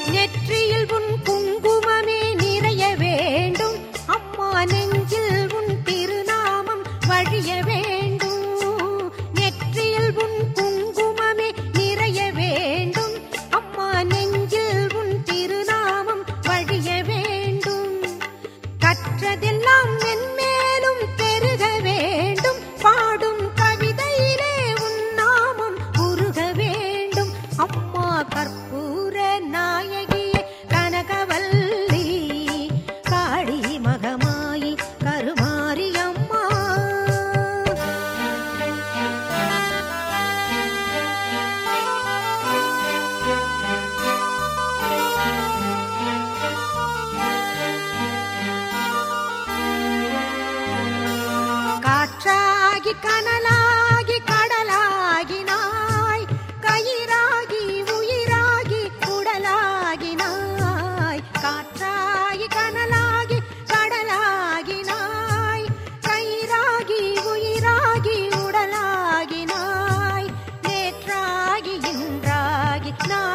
நெற்றியில் உன் குங்குமமே நிறைய வேண்டும் அம்மா நெஞ்சில் உன் திருநாமம் வழிய வேண்டும் நெற்றியில் உன் குங்குமமே நிறைய வேண்டும் அம்மா நெஞ்சில் உன் திருநாமம் வழிய வேண்டும் கற்றதெல்லாம் மென்மேலும் பெருக வேண்டும் பாடும் கவிதையிலே உன் நாமம் உருக வேண்டும் அம்மா கற்பூர நாயகியே கனகவல்லி காளி மகமாயி கருமாரி அம்மா காற்றாகி கனலாகி கடலாகினாய் கயிறாகி உயிராகி உடலாகினாய் காற்றாகி கனலாகி கடலாகினாய் கயிறாகி உயிராகி உடலாகினாய் நேற்றாகி இன்றாகி நான்